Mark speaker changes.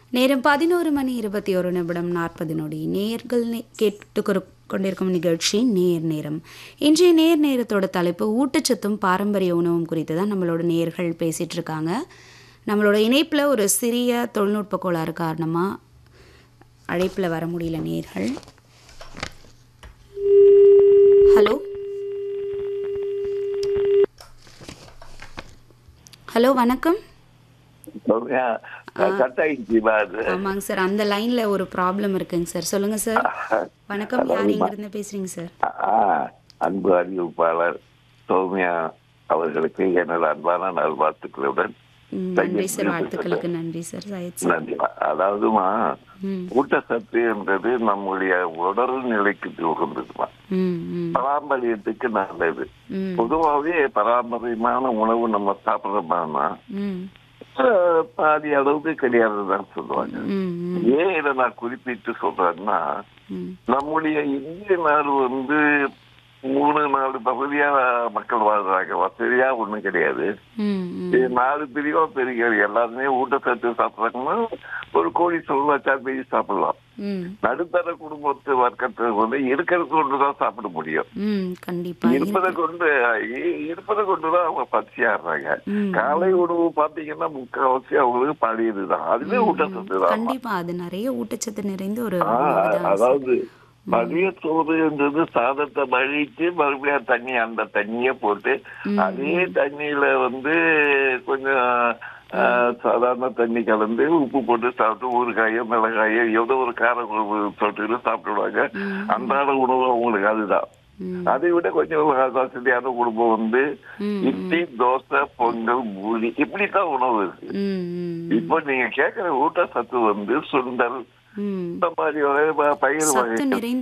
Speaker 1: நேரம் பதினோரு மணி இருபத்தி ஒரு நிமிடம் நாற்பது நொடி நேர்கள் நே- கேட்டு கொரு- கொண்டிருக்கும் நிகழ்ச்சி நேர் நேரம் இன்றைய நேர் நேரத்தோட தலைப்பு ஊட்டச்சத்தும் பாரம்பரிய உணவும் குறித்து தான் நம்மளோட நேர்கள் பேசிட்டு இருக்காங்க நம்மளோட இணைப்பில் ஒரு சிறிய தொழில்நுட்ப கோளாறு காரணமாக அழைப்பில் வர முடியல நேர்கள் ஹலோ ஹலோ வணக்கம்
Speaker 2: கட் ஆயிடுச்சுமா அது
Speaker 1: ஆமாங்க சார் அந்த லைன்ல ஒரு ப்ராப்ளம் இருக்குங்க சார் சொல்லுங்க சார் வணக்கம் யார் எங்க இருந்து பேசுறீங்க சார்
Speaker 2: ஆ, அன்பு அறிவிப்பாளர் சௌமியா அவர்களுக்கு எனது அன்பான நல்வாழ்த்துக்களுடன்
Speaker 1: ம், நன்றி சார் வாழ்த்துக்களுக்கு நன்றி சார் சையத் சார்
Speaker 2: நன்றி அதாவதுமா
Speaker 1: ம்
Speaker 2: ஊட்டச்சத்து என்றது நம்முடைய உடல் நிலைக்கு உகந்ததுமா
Speaker 1: ம் ம்
Speaker 2: பாரம்பரியத்துக்கு நல்லது
Speaker 1: ம்
Speaker 2: பொதுவாகவே பாரம்பரியமான உணவு நம்ம சாப்பிடுறோம்னா
Speaker 1: ம்
Speaker 2: அஹ், பாதி அளவுக்கு கிடையாதுதான் சொல்லுவாங்க
Speaker 1: ம் ம்
Speaker 2: ஏன் இதை நான் குறிப்பிட்டு சொல்றேன்னா
Speaker 1: ம்
Speaker 2: நம்முடைய இந்திய நாடு வந்து மூணு நாலு பகுதியா மக்கள் வாழ்றாங்க வசதியா ஒண்ணும் கிடையாது
Speaker 1: ம் ம்
Speaker 2: இது நாலு பிரிவா பெரிய எல்லாருமே ஊட்டச்சத்து சாப்பிட்றாங்கன்னா ஒரு கோழி சொல்ல வச்சா பெரிய சாப்பிடலாம்
Speaker 1: ம்
Speaker 2: நடுத்தர குடும்பத்து வர்க்கத்தை வந்து இருக்கிறது கொண்டுதான் சாப்பிட முடியும்
Speaker 1: ம் கண்டிப்பா
Speaker 2: இருப்பதை கொண்டு இ- இருப்பதை கொண்டுதான் அவங்க பசியாடுறாங்க
Speaker 1: ம்
Speaker 2: காலை உணவு பாத்தீங்கன்னா முக்கால்வாசி அவங்களுக்கு பழையதுதான் அதுவே ஊட்டச்சத்து தான்
Speaker 1: கண்டிப்பா அது நிறைய ஊட்டச்சத்து நிறைந்த ஒரு
Speaker 2: ஆ,
Speaker 1: உணவு தான் சார்.
Speaker 2: அதாவது மதிய சோறுன்றது சாதத்தை வழித்து மறுபடியும் தண்ணி அந்த தண்ணியை போட்டு
Speaker 1: ம்.
Speaker 2: அதே தண்ணியில வந்து கொஞ்சம் ஆ, சாதாரண தண்ணி கலந்து உப்பு போட்டு சாப்பிட்டு ஊறுகாயோ மிளகாயோ ஏதோ ஒரு கார குழம்பு தொட்டுக்கிட்டு சாப்பிடுவாங்க
Speaker 1: ம்.
Speaker 2: அன்றாட உணவு அவங்களுக்கு அதுதான்
Speaker 1: ம்
Speaker 2: அதை விட கொஞ்சம் வசதியான குடும்பம் வந்து
Speaker 1: ம்
Speaker 2: இட்லி தோசை பொங்கல் பூரி இப்படித்தான் உணவு இருக்கு
Speaker 1: ம் ம்
Speaker 2: இப்போ நீங்க கேட்கிற ஊட்டச்சத்து வந்து சுண்டல்
Speaker 1: ம்
Speaker 2: இந்த மாதிரி வகை ப- பயிர்
Speaker 1: சத்து
Speaker 2: வகைகள்
Speaker 1: நிறைந்த